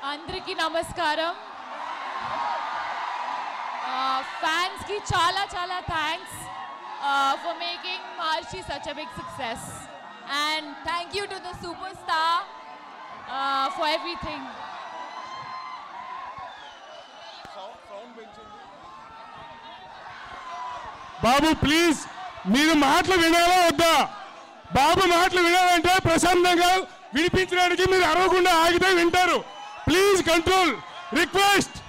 అందరికీ నమస్కారం ఫ్యాన్స్ కి చాలా చాలా thanks for making March such a big success and thank you to the super star for everything Babu please మీరు మాటలు వినాలా వద్దా బాబు మాటలు వినాలంటే ప్రశాంతంగా వినిపించడానికి మీరు అరవకుండా ఆగితే వింటారు ప్లీజ్ కంట్రోల్ రిక్వెస్ట్